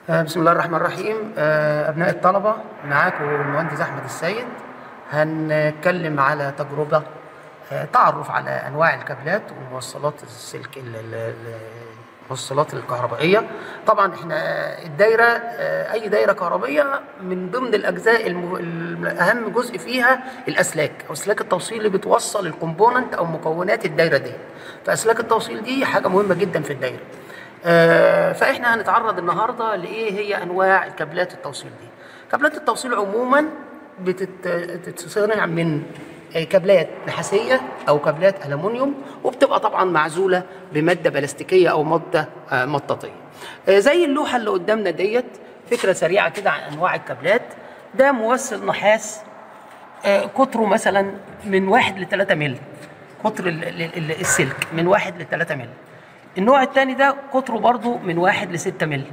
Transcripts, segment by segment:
آه، بسم الله الرحمن الرحيم آه، أبناء الطلبة معاكم المهندس أحمد السيد هنتكلم على تجربة آه، تعرف على أنواع الكابلات وموصلات السلك ال- ال- ال- الموصلات الكهربائية طبعا احنا الدايرة آه، أي دايرة كهربية من ضمن الأجزاء الم- الم- أهم جزء فيها الأسلاك أو أسلاك التوصيل اللي بتوصل الكومبوننت أو مكونات الدايرة دي فأسلاك التوصيل دي حاجة مهمة جدا في الدايرة آه، فاحنا هنتعرض النهارده لايه هي انواع الكابلات التوصيل دي كابلات التوصيل عموما بتت- بتتصنع من آه، كابلات نحاسيه او كابلات الومنيوم وبتبقى طبعا معزوله بماده بلاستيكيه او ماده آه، مطاطيه آه، زي اللوحه اللي قدامنا ديت فكره سريعه كده عن انواع الكابلات ده موصل نحاس آه، قطره مثلا من واحد ل 3 مللي قطر ال- ال- ال- السلك من واحد ل 3 مللي النوع الثاني ده قطره برضو من واحد ل 6 مللي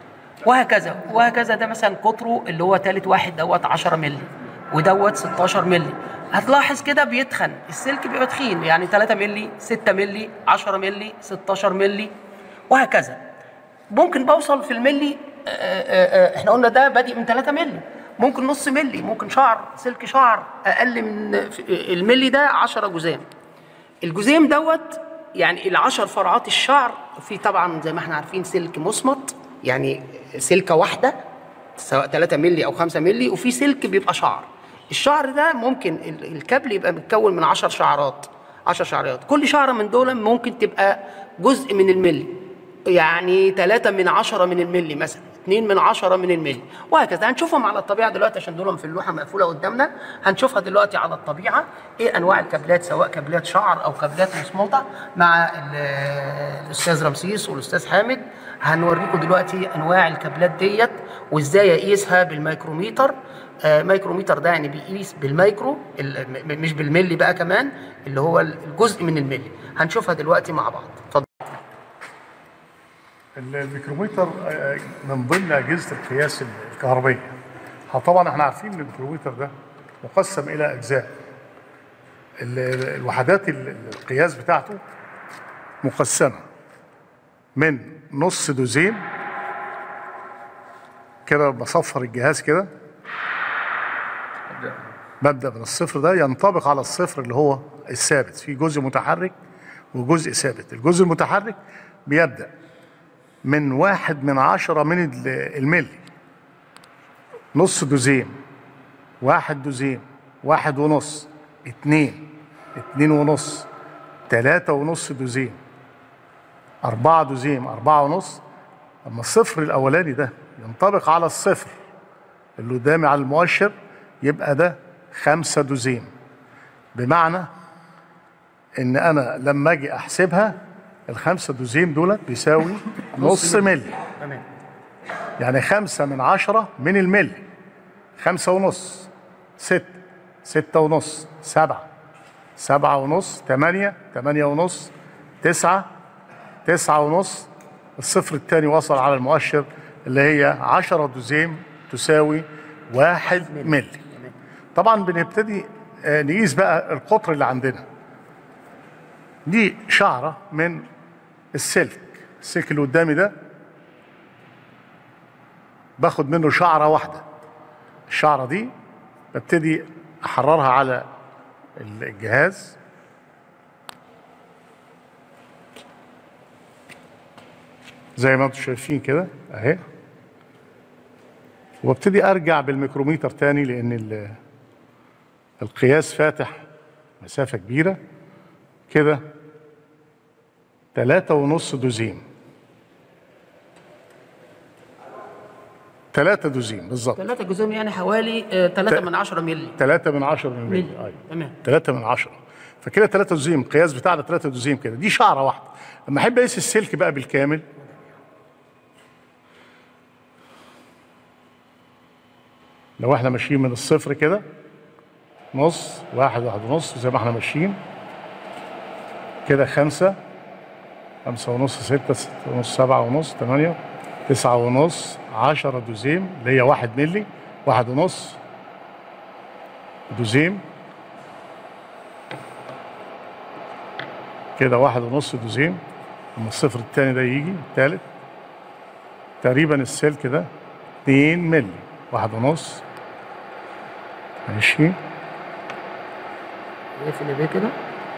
وهكذا وهكذا ده مثلا قطره اللي هو ثالث واحد دوت 10 مللي ودوت 16 مللي هتلاحظ كده بيتخن السلك بيبقى تخين يعني 3 مللي 6 مللي 10 مللي 16 مللي وهكذا ممكن بوصل في الملي آه، آه، آه، احنا قلنا ده بادئ من 3 مللي ممكن نص ملي ممكن شعر سلك شعر اقل من في- الملي ده 10 جزام الجزيم دوت يعني العشر فرعات الشعر في طبعا زي ما احنا عارفين سلك مصمت يعني سلكه واحده سواء 3 مللي او 5 مللي وفي سلك بيبقى شعر الشعر ده ممكن ال- الكابل يبقى متكون من 10 شعرات 10 شعرات كل شعره من دول ممكن تبقى جزء من الملي يعني 3 من 10 من الملي مثلا 2 من 10 من الملي وهكذا هنشوفهم على الطبيعه دلوقتي عشان دول في اللوحه مقفوله قدامنا هنشوفها دلوقتي على الطبيعه ايه انواع الكابلات سواء كابلات شعر او كابلات مصموطه مع ال- الاستاذ رمسيس والاستاذ حامد هنوريكم دلوقتي انواع الكابلات ديت وازاي اقيسها بالميكروميتر آه، ميكروميتر ده يعني بيقيس بالميكرو ال- م- مش بالملي بقى كمان اللي هو الجزء من الملي هنشوفها دلوقتي مع بعض اتفضل الميكرومتر آه، من ضمن اجهزه القياس الكهربائيه ها طبعا احنا عارفين ان الميكرومتر ده مقسم الى اجزاء ال- ال- الوحدات ال- القياس بتاعته مقسمه من نص دوزين كده بصفر الجهاز كده ببدا من الصفر ده ينطبق على الصفر اللي هو الثابت في جزء متحرك وجزء ثابت الجزء المتحرك بيبدا من واحد من عشرة من ال- الملي نص دوزين واحد دوزين واحد ونص اتنين اتنين ونص تلاتة ونص دوزين أربعة دوزين أربعة ونص أما الصفر الأولاني ده ينطبق على الصفر اللي قدامي على المؤشر يبقى ده خمسة دوزين بمعنى إن أنا لما أجي أحسبها الخمسة دوزين دولت بيساوي نص ملي تمام يعني خمسة من عشرة من الملي خمسة ونص ستة ستة ونص سبعة سبعة ونص تمانية تمانية ونص تسعة تسعة ونص الصفر الثاني وصل على المؤشر اللي هي عشرة دوزين تساوي واحد ملي طبعا بنبتدي آه، نقيس بقى القطر اللي عندنا دي شعرة من السلك السلك اللي قدامي ده باخد منه شعرة واحدة الشعرة دي ببتدي أحررها على الجهاز زي ما انتم شايفين كده اهي وابتدي ارجع بالميكروميتر تاني لان ال- القياس فاتح مسافة كبيرة كده تلاتة ونص دوزين تلاتة دوزين بالظبط 3 جزام يعني حوالي 3 من 10 مللي تلاتة من عشرة من المية مللي أيوة. تمام تلاتة من عشرة فكده تلاتة دوزين القياس بتاعنا تلاتة دوزين كده دي شعرة واحدة لما أحب أقيس السلك بقى بالكامل لو احنا ماشيين من الصفر كده نص واحد واحد ونص زي ما احنا ماشيين كده خمسة خمسة ونص ستة ستة ونص سبعة ونص تمانية تسعة ونص عشرة دوزين اللي هي واحد ملي واحد ونص دوزين كده واحد ونص دوزين لما الصفر التاني ده يجي التالت تقريبا السلك ده 2 مللي واحد ونص ماشي اقفل بيه كده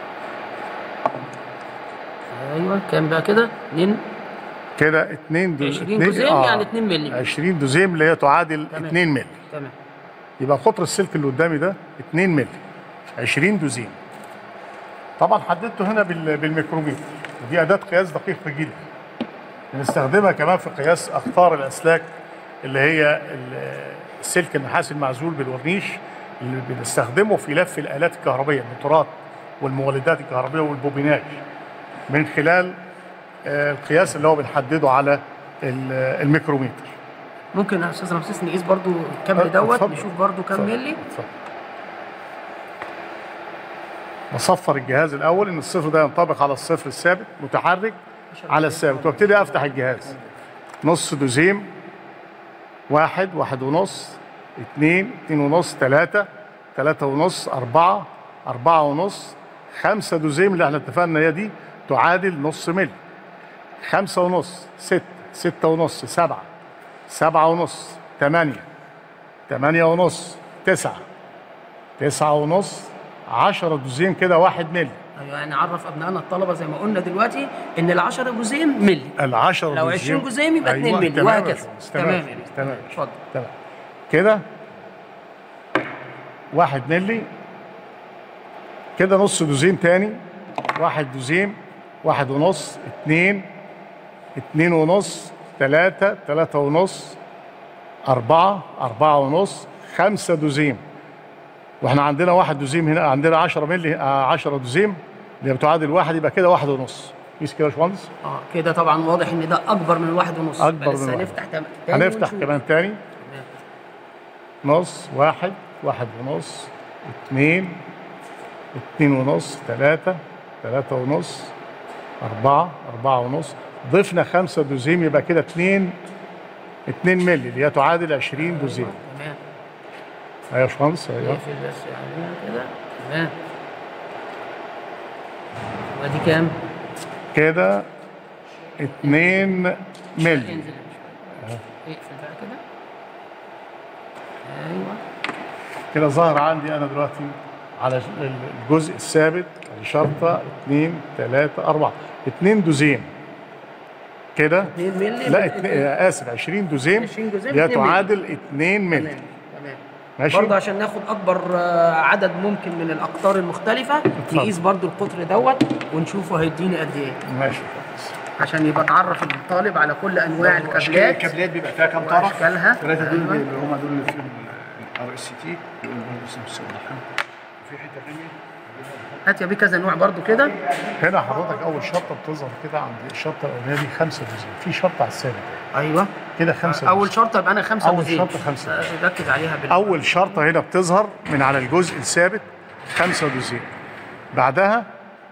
ايوه كام بقى كده 2 كده 2 دو... 20 اتنين- جزيم يعني 2 مللي 20 دوزيم اللي هي تعادل تمام. 2 مللي تمام يبقى قطر السلك اللي قدامي ده 2 مللي 20 دوزيم طبعا حددته هنا بال- بالميكرومتر ودي اداه قياس دقيقه جدا بنستخدمها كمان في قياس اقطار الاسلاك اللي هي ال- السلك النحاس المعزول بالورنيش اللي بنستخدمه في لف الالات الكهربائيه الموتورات والمولدات الكهربائيه والبوبينات من خلال آه، القياس اللي هو بنحدده على ال- الميكرومتر ممكن يا استاذ رمسيس نقيس برضو الكابل اتفضل. دوت نشوف برضو كام اتفضل. مللي اتفضل. بصفر الجهاز الاول ان الصفر ده ينطبق على الصفر الثابت متحرك على الثابت وابتدي افتح الجهاز نص دوزيم واحد واحد ونص اتنين اتنين ونص تلاتة تلاتة ونص أربعة أربعة ونص خمسة دوزيم اللي احنا اتفقنا هي دي تعادل نص ملي خمسة ونص ستة ستة ونص سبعة سبعة ونص تمانية تمانية ونص تسعة تسعة ونص عشرة دوزين كده واحد ملي ايوه يعني عرف ابنائنا الطلبه زي ما قلنا دلوقتي ان ال 10 جزيم ملي العشرة لو 20 جزيم يبقى 2 مللي تمام يا وهكذا باشمهندس، تمام تمام يا باشمهندس. تمام اتفضل تمام كده واحد ملي كده نص دوزين تاني واحد دوزين واحد ونص اتنين اتنين ونص تلاتة تلاتة ونص أربعة أربعة ونص خمسة دوزين واحنا عندنا واحد دوزيم هنا عندنا 10 ملي آه، 10 دوزيم اللي بتعادل واحد يبقى كده واحد ونص قيس كده يا باشمهندس اه كده طبعا واضح ان ده اكبر من واحد ونص أكبر يبقى لسه من واحد. هنفتح تم- تاني هنفتح ونشوف. كمان تاني تمام. نص واحد واحد ونص اتنين اتنين ونص تلاتة تلاتة ونص أربعة أربعة ونص ضفنا خمسة دوزيم يبقى كده اتنين اتنين ملي اللي هي تعادل عشرين دوزيم تمام أيوة يا باشمهندس أيوة نقفل بس يعني كده تمام وادي كام؟ كده اتنين ملي انزل يا باشمهندس. اقفل بقى كده ايوه كده ظهر عندي أنا دلوقتي على الجزء الثابت شرطة اتنين تلاتة أربعة اتنين دوزيم كده 2 مللي لا اتنين اسف 20 دوزيم 20 دوزيم، هي اتنين مللي. تعادل 2 مللي تمام تمام ماشي برضه عشان ناخد اكبر آه، عدد ممكن من الاقطار المختلفه اتفضل. نقيس برضه القطر دوت ونشوفه هيديني قد ايه ماشي عشان يبقى اتعرف الطالب على كل انواع اشكال الكابلات الكابلات بيبقى فيها كام طرف؟ وأشكالها. الثلاثه دول أيوة. اللي هم دول اللي في الار اس تي في حته ثانيه هات يا بيه كذا نوع برضه كده هنا حضرتك اول شرطه بتظهر كده عند الشرطه الاولانيه دي 5 دوزيم في شرطه على الثابت ايوه كده 5 اول شرطه يبقى انا خمسه أول دوزين. شرطة خمسة. آه، ركز عليها بال اول شرطه هنا بتظهر من على الجزء الثابت 5 دوزيم بعدها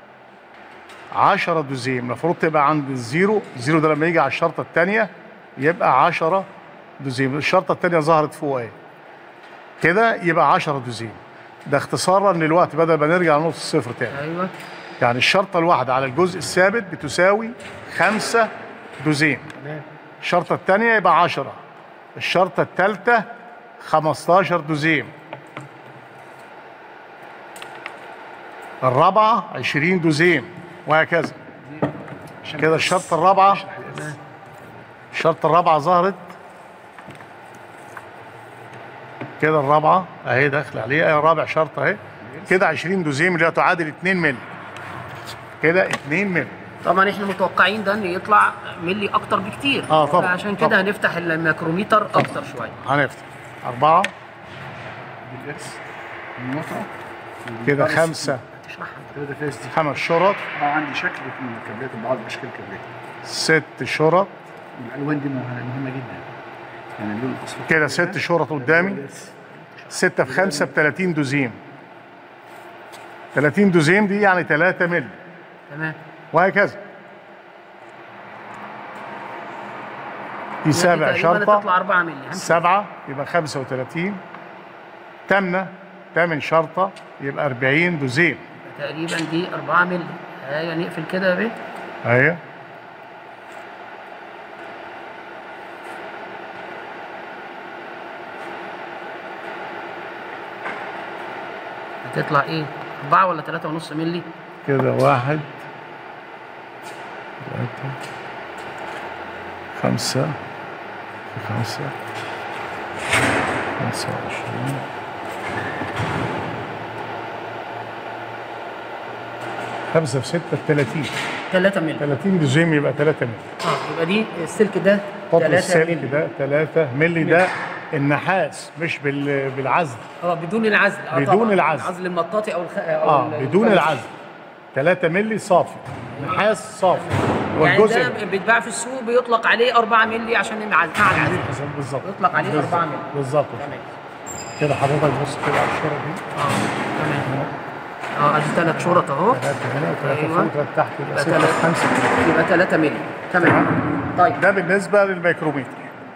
10 دوزيم المفروض تبقى عند الزيرو الزيرو ده لما يجي على الشرطه الثانيه يبقى 10 دوزيم الشرطه الثانيه ظهرت فوق اهي كده يبقى 10 دوزيم ده اختصارا للوقت بدل ما نرجع لنص الصفر تاني ايوه يعني الشرطة الواحدة على الجزء الثابت بتساوي خمسة دوزين تمام الشرطة الثانية يبقى عشرة الشرطة الثالثة 15 دوزين الرابعة 20 دوزين وهكذا كده الشرطة الرابعة الشرطة الرابعة ظهرت كده الرابعة اهي داخل عليها رابع شرطة اهي كده 20 دوزين اللي هي تعادل 2 مللي كده 2 مللي طبعا احنا متوقعين ده ان يطلع ملي اكتر بكتير آه، طبعاً، عشان كده طبعاً. هنفتح الميكروميتر اكتر شويه هنفتح أربعة بالاكس النقطه كده خمسة تشرحها ثلاثه فيس دي خمس شرط طبعا عندي شكل من الكابلات وبعض اشكال الكابلات ست شرط الالوان دي مهمه مهمة جدا يعني اللون الاصفر كده ست شرط قدامي ستة في خمسة ب 30 دوزيم 30 دوزيم دي يعني 3 مللي تمام وهكذا دي سابع تقريباً شرطة تطلع 4 مللي هنشوف. سبعة يبقى 35 تامنة تامن شرطة يبقى 40 دوزيم تقريبا دي 4 مللي ايوه نقفل كده يا بيه اهي هتطلع ايه 4 ولا 3 ونص مللي كده واحد ثلاثة خمسة في خمسة خمسة وعشرين خمسة في ستة ثلاثين 3 مللي 30 جزيم يبقى 3 مللي اه يبقى دي السلك ده قطر 3 السلك مللي ده 3 ملي ده النحاس مش بال- بالعزل اه بدون العزل اه بدون طبعاً. العزل. العزل المطاطي او الخ... أو اه ال- بدون الفلس. العزل 3 ملي صافي نحاس صافي يعني والجزء ده بيتباع في السوق بيطلق عليه 4 مللي عشان العزل مع العزل بالظبط يطلق عليه بالظبط. 4 مللي. بالظبط تمام كده حضرتك بص كده على الشرط دي اه تمام اه ادي ثلاث شرط اهو ثلاثة هنا وثلاثة أيوة. فوق وثلاثة تحت يبقى يبقى ستة تلاتة. في خمسة يبقى 3 مللي تمام طيب ده بالنسبة للميكرومتر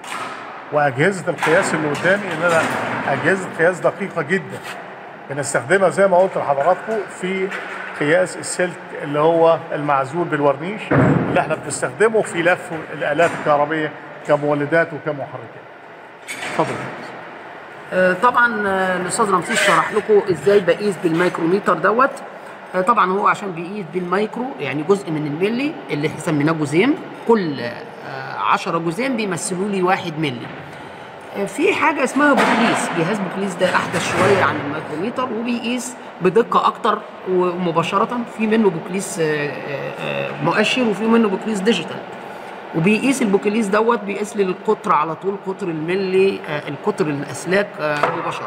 وأجهزة القياس اللي قدامي إن أنا أجهزة قياس دقيقة جدا بنستخدمها زي ما قلت لحضراتكم في قياس السلك اللي هو المعزول بالورنيش اللي احنا بنستخدمه في لف الآلات الكهربية كمولدات وكمحركات. اتفضل. آه، طبعا آه، الاستاذ رمسيس شرح لكم ازاي بقيس بالميكروميتر دوت آه، طبعا هو عشان بيقيس بالمايكرو يعني جزء من الملي اللي احنا سميناه جزيم كل 10 جزيم بيمثلوا لي 1 ملي آه، في حاجه اسمها بوكليس جهاز بوكليس ده احدث شويه عن الميكروميتر وبيقيس بدقه اكتر ومباشره في منه بوكليس آه، آه، آه، مؤشر وفي منه بوكليس ديجيتال وبيقيس البوكليس دوت بيقيس لي القطر على طول قطر الملي آه القطر الاسلاك آه مباشره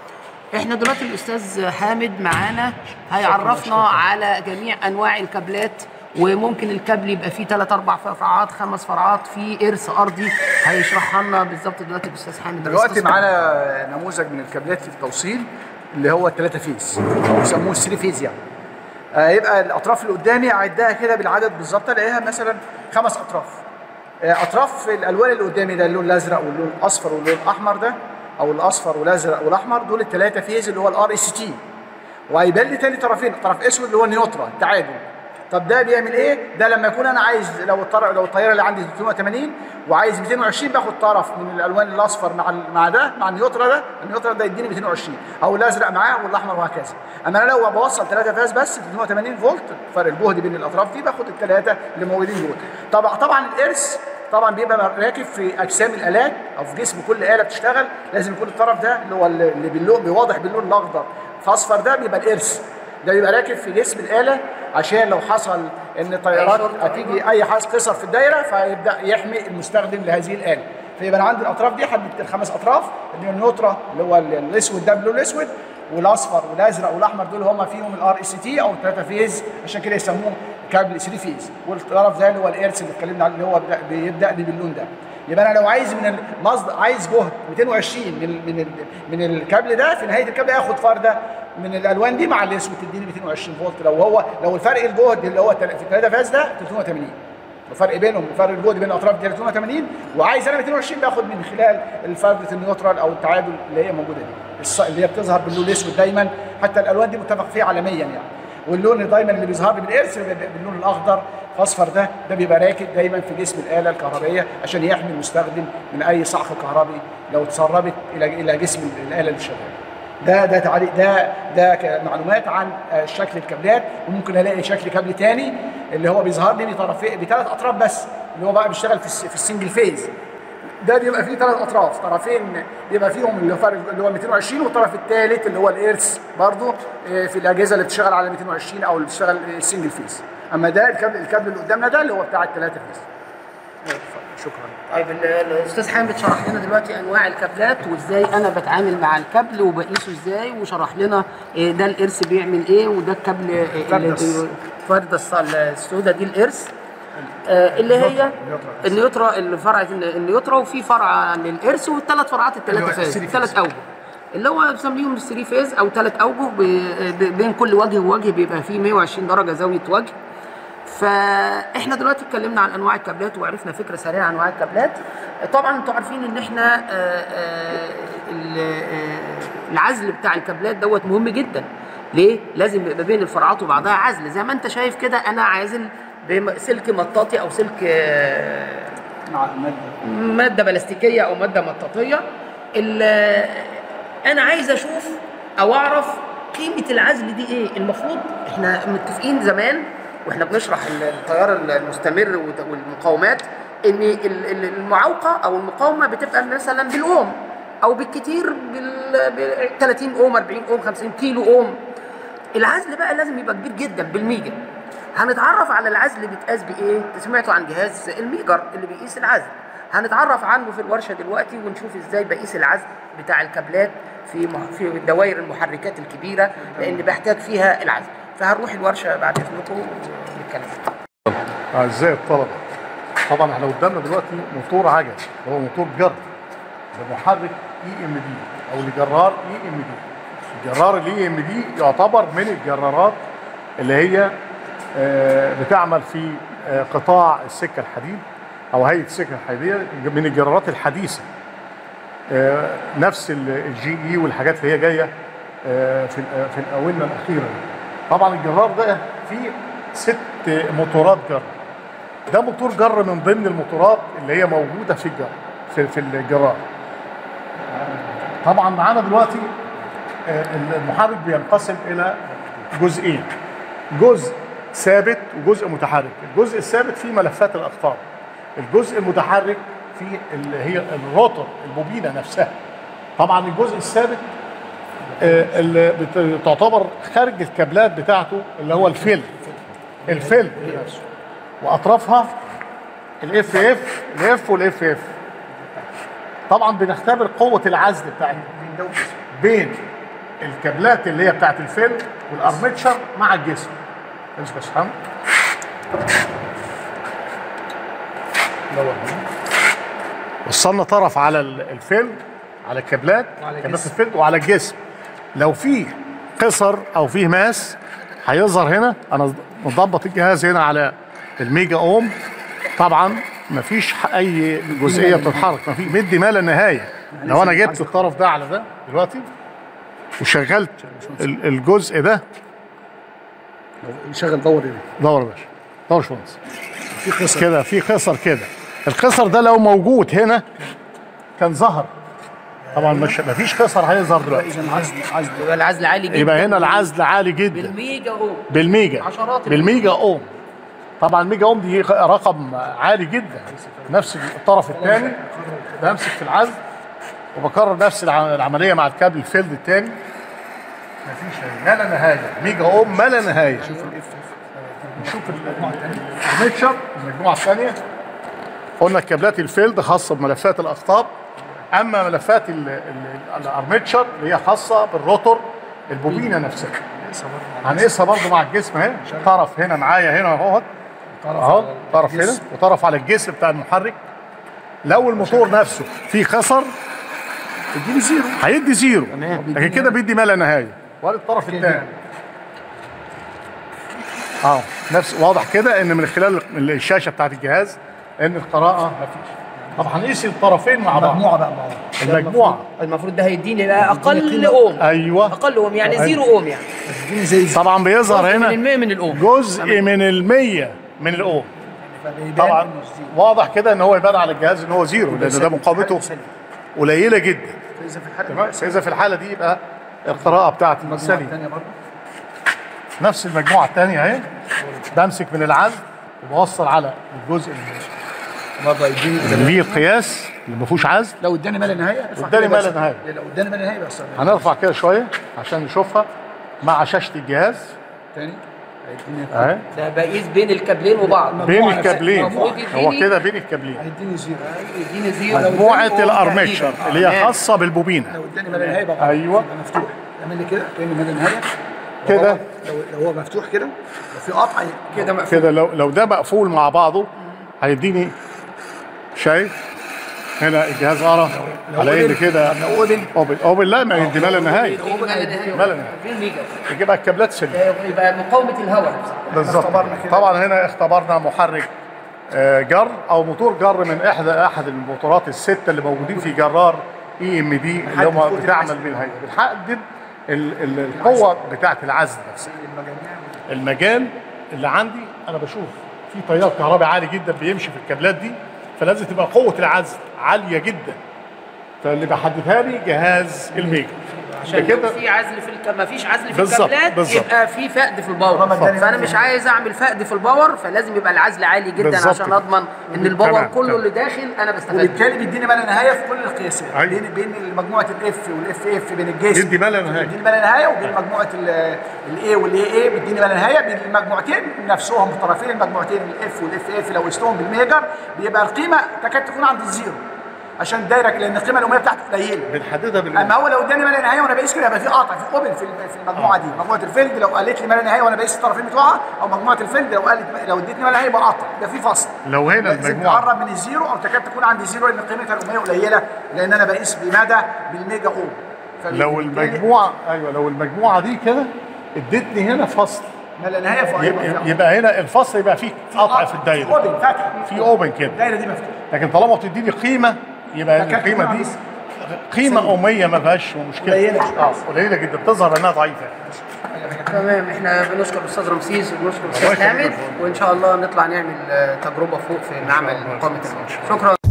احنا دلوقتي الاستاذ حامد معانا هيعرفنا على جميع انواع الكابلات وممكن الكابل يبقى فيه ثلاث اربع فرعات خمس فرعات في ارث ارضي هيشرحها لنا بالظبط دلوقتي الاستاذ حامد دلوقتي الأستاذ معانا نموذج من الكابلات في التوصيل اللي هو الثلاثة فيز او يسموه الثري فيز يعني آه يبقى الاطراف اللي قدامي اعدها كده بالعدد بالظبط الاقيها مثلا خمس اطراف آه اطراف الالوان اللي قدامي ده اللون الازرق واللون الاصفر واللون الاحمر ده او الاصفر والازرق والاحمر دول الثلاثه فيز اللي هو الار اس تي وهيبان لي تاني طرفين طرف اسود اللي هو النيوترا التعادل طب ده بيعمل ايه؟ ده لما يكون انا عايز لو الطر... لو الطياره اللي عندي 380 وعايز 220 باخد طرف من الالوان الاصفر مع ال... مع ده مع النيوترا ده النيوترا ده يديني 220 او الازرق معاه والاحمر وهكذا اما انا لو بوصل ثلاثه فاز بس 280 فولت فرق الجهد بين الاطراف دي باخد الثلاثه اللي موجودين دول طبعا طبعا الارث طبعا بيبقى راكب في اجسام الالات او في جسم كل اله بتشتغل لازم يكون الطرف ده اللي هو اللي باللون بيواضح باللون الاخضر فاصفر ده بيبقى الارث ده بيبقى راكب في جسم الاله عشان لو حصل ان طيارات هتيجي اي حاجه قصر في الدايره فيبدا يحمي المستخدم لهذه الاله فيبقى انا عندي الاطراف دي حددت الخمس اطراف اللي هي النيوترا اللي هو الاسود ده باللون الاسود والاصفر والازرق والاحمر دول هم فيهم الار اس تي او الثلاثه فيز عشان كده يسموه كابل 3 فيز والطرف ده اللي هو الارث اللي اتكلمنا عليه اللي هو بيبدأ- بيبدا لي باللون ده يبقى انا لو عايز من المصدر عايز جهد 220 من من ال- من الكابل ده في نهايه الكابل اخد فرده من الالوان دي مع الاسود تديني 220 فولت لو هو لو الفرق الجهد اللي هو تل- في الثلاثه فاز ده 380 الفرق بينهم فرق الجهد بين الاطراف دي 380 وعايز انا 220 باخد من خلال الفرده النيوترال او التعادل اللي هي موجوده دي الص- اللي هي بتظهر باللون الاسود دايما حتى الالوان دي متفق فيها عالميا يعني واللون دايما اللي بيظهر لي بالارث بيبقى باللون الاخضر اصفر ده ده بيبقى راكب دايما في جسم الاله الكهربائيه عشان يحمي المستخدم من اي صعق كهربي لو تسربت الى الى جسم الاله اللي شغاله ده ده تعليق ده ده ك- معلومات عن آه، شكل الكابلات وممكن الاقي شكل كابل تاني اللي هو بيظهر لي بطرفين بثلاث اطراف بس اللي هو بقى بيشتغل في الس- في السنجل فيز ده بيبقى فيه ثلاث اطراف طرفين بيبقى فيهم اللي فرق اللي هو 220 والطرف الثالث اللي هو الارث برضو آه، في الاجهزه اللي بتشتغل على 220 او اللي بتشتغل السنجل فيز اما ده الكابل الكابل اللي قدامنا ده اللي هو بتاع الثلاثه فيز شكرا طيب ال- الاستاذ حامد شرح لنا دلوقتي انواع الكابلات وازاي انا بتعامل مع الكابل وبقيسه ازاي وشرح لنا إيه ده الارث بيعمل ايه وده الكابل إيه اللي الفردة بي- الفرده الص- السوداء دي الارث آه، اللي هي النيوترا. النيوترا اللي فرع النيوترا وفي فرع للارث والثلاث فرعات اللي هو الثلاثه فاز الثري الثلاث اوجه اللي هو بنسميهم الثري فيز او ثلاث اوجه ب- ب- بين كل وجه ووجه بيبقى فيه 120 درجه زاويه وجه فاحنا دلوقتي اتكلمنا عن انواع الكابلات وعرفنا فكره سريعه عن انواع الكابلات طبعا انتوا عارفين ان احنا آه، آه، ال- آه، العزل بتاع الكابلات دوت مهم جدا ليه لازم يبقى بين الفرعات وبعضها عزل زي ما انت شايف كده انا عازل بسلك مطاطي او سلك آه، مع الماده ماده بلاستيكيه او ماده مطاطيه ال- انا عايز اشوف او اعرف قيمه العزل دي ايه المفروض احنا متفقين زمان واحنا بنشرح ال- التيار المستمر وت- والمقاومات ان ال- ال- المعوقه او المقاومه بتبقى مثلا بالاوم او بالكتير بال بال- 30 اوم 40 اوم 50 كيلو اوم العزل بقى لازم يبقى كبير جدا بالميجا هنتعرف على العزل بيتقاس بايه سمعتوا عن جهاز الميجر اللي بيقيس العزل هنتعرف عنه في الورشه دلوقتي ونشوف ازاي بقيس العزل بتاع الكابلات في مح- في دوائر المحركات الكبيره لان بحتاج فيها العزل فهنروح الورشه بعد اذنكم ونتكلم اعزائي الطلبه طبعا احنا قدامنا دلوقتي موتور عجل هو موتور جر بمحرك اي ام دي او لجرار اي ام دي الجرار الاي ام دي يعتبر من الجرارات اللي هي آه، بتعمل في آه، قطاع السكه الحديد او هيئه السكه الحديديه من الجرارات الحديثه آه، نفس الجي اي والحاجات اللي هي جايه آه، في ال- في الاونه الاخيره دي. طبعا الجرار ده فيه ست موتورات جر ده موتور جر من ضمن الموتورات اللي هي موجوده في الجر في في الجرار طبعا معانا دلوقتي آه، المحرك بينقسم الى جزئين جزء ثابت وجزء متحرك الجزء الثابت فيه ملفات الاقطاب الجزء المتحرك فيه اللي هي الروتر البوبينه نفسها طبعا الجزء الثابت آه، اللي بت- تعتبر خارج الكابلات بتاعته اللي هو الفيل الفيل نفسه واطرافها الاف اف الاف والاف اف طبعا بنختبر قوه العزل بتاعتها بين الكابلات اللي هي بتاعت الفيل والارمتشر مع الجسم مش بس فاهم وصلنا طرف على ال- الفيل على الكابلات وعلى كابلات الجسم. الفيل وعلى الجسم لو في قصر او فيه ماس هيظهر هنا انا مضبط الجهاز هنا على الميجا اوم طبعا مفيش اي جزئيه بتتحرك مفيش مدي ما لا نهايه لو انا جبت الطرف ده على ده دلوقتي وشغلت ال- الجزء ده يشغل دور هنا دور يا باشا دور يا باشمهندس في قصه كده في قصر كده القصر ده لو موجود هنا كان ظهر طبعا مش مفيش قصر هيظهر دلوقتي اذا عزل عزل يبقى العزل عالي جدا يبقى هنا العزل عالي جدا بالميجا اوم بالميجا عشرات بالميجا اوم طبعا الميجا اوم دي رقم عالي جدا نفس الطرف الثاني بمسك في العزل وبكرر نفس الع- العمليه مع الكابل الفيلد الثاني مفيش ما لا نهايه ميجا اوم ما لا نهايه نشوف الميكشر المجموعه الثانيه قلنا الكابلات الفيلد خاصه بملفات الاقطاب اما ملفات ال- ال- الارمتشر اللي هي خاصه بالروتور البوبينه نفسها هنقيسها برضو مع الجسم اهي طرف هنا معايا هنا اهو اهو طرف هنا وطرف على الجسم بتاع المحرك لو الموتور نفسه فيه خسر اديني زيرو هيدي زيرو لكن كده بيدي ما لا نهايه وادي الطرف الثاني اه نفس واضح كده ان من خلال الشاشه بتاعت الجهاز ان القراءه مفيش طب هنقيس الطرفين مع بعض مجموعه بقى مع بعض المجموعه المفروض ده هيديني بقى اقل اوم ايوه اقل اوم يعني أيوة. زيرو اوم يعني اديني زي زي طبعا بيظهر من هنا المية من الاوم جزء من المية من الاوم فبيبان طبعا إنه زيرو. واضح كده ان هو يبان على الجهاز ان هو زيرو لان ده مقاومته قليله جدا اذا في الحاله تمام اذا في الحاله دي يبقى القراءه بتاعتي المجموعه سليمه الثانيه برضه نفس المجموعه الثانيه اهي بمسك من العزل وبوصل على الجزء برضه يديني اللي فيه القياس اللي ما فيهوش عزل لو اداني ما لا نهايه ارفع اداني كده ما بس. لا نهاية. لو اداني ما لا نهايه بس هنرفع كده شويه عشان نشوفها مع شاشه الجهاز تاني هيديني اهي ده بقيس بين الكابلين وبعض بين مجموعة الكابلين المفروض هو يديني- كده بين الكابلين هيديني زيرو يديني زيرو مجموعه أوم الارمتشر تقريباً. اللي هي تمام. خاصه بالبوبينه لو اداني ما لا نهايه بقى أيوة. يبقى مفتوح اعمل لي كده كانه ما لا نهايه كده. لو لو هو مفتوح كده لو في قطع كده مقفول كده لو لو ده مقفول مع بعضه هيديني شايف هنا الجهاز قرا على ان كده لو اوبن اوبن اوبن لا ما يدي ما لا نهايه يديني ما لا نهاية. ما لا نهاية. فين ميجا يجيبها الكابلات سليمه يبقى مقاومة الهواء نفسها بالظبط اختبرنا كده. طبعا هنا اختبرنا محرك آه، جر او موتور جر من احدى احد الموتورات السته اللي موجودين في جرار اي ام دي اللي هم قوة بتعمل العزل. بالهيئه بنحدد ال- ال- القوه بتاعه العزل نفسها المجال اللي عندي انا بشوف في تيار كهربي عالي جدا بيمشي في الكابلات دي فلازم تبقى قوه العزل عاليه جدا فاللي بيحددها لي جهاز الميجا عشان كده- لو في عزل في الك... ما فيش عزل في بالظبط، الكابلات بالظبط. يبقى في فقد في الباور طالما اداني فانا ملء مش نهائي. عايز اعمل فقد في الباور فلازم يبقى العزل عالي جدا بالظبط عشان كده. اضمن ان الباور تمام، كله تمام. اللي داخل انا بستفاد منه. وبالتالي بيديني ما لا نهايه في كل القياسات أيوة. بين بين مجموعه الاف والاف اف بين الجسم يدي ما لا نهاية. بيديني ما لا نهايه وبين مجموعه الاي والاي اي بيديني ما لا نهايه بين المجموعتين نفسهم طرفين المجموعتين الاف والاف اف لو قستهم بالميجر بيبقى القيمه تكاد تكون عند الزيرو عشان الدايره لان القيمه الاميه بتاعته قليله بنحددها بال اما هو لو اداني ما لا نهايه وانا بقيس كده يبقى في قاطع في اوبن في في المجموعه دي مجموعه الفيلد لو قالت لي ما لا نهايه وانا بقيس الطرفين بتوعها او مجموعه الفيلد لو قالت لو ادتني ما لا نهايه يبقى قاطع يبقى في فصل لو هنا لازم المجموعه تقرب من الزيرو او تكاد تكون عند الزيرو لان قيمتها الاميه قليله لان انا بقيس بمدى بالميجا اوم لو فبالتالي المجموعه ايوه لو المجموعه دي كده ادتني هنا فصل ما لا نهايه فوق يبقى, يبقى هنا الفصل يبقى فيه قطع في الدايره اوبن فتح في اوبن كده الدايره دي مفتوحه لكن طالما بتديني قيمه يبقى تكاد القيمه تكون دي عند قيمه اميه ما فيهاش مشكله قليلة. اه قليله جدا بتظهر انها ضعيفه تمام احنا بنشكر الاستاذ رمسيس وبنشكر الله الاستاذ يخليك. حامد وان شاء الله نطلع نعمل آه، تجربه فوق في معمل مقاومه الموت شكرا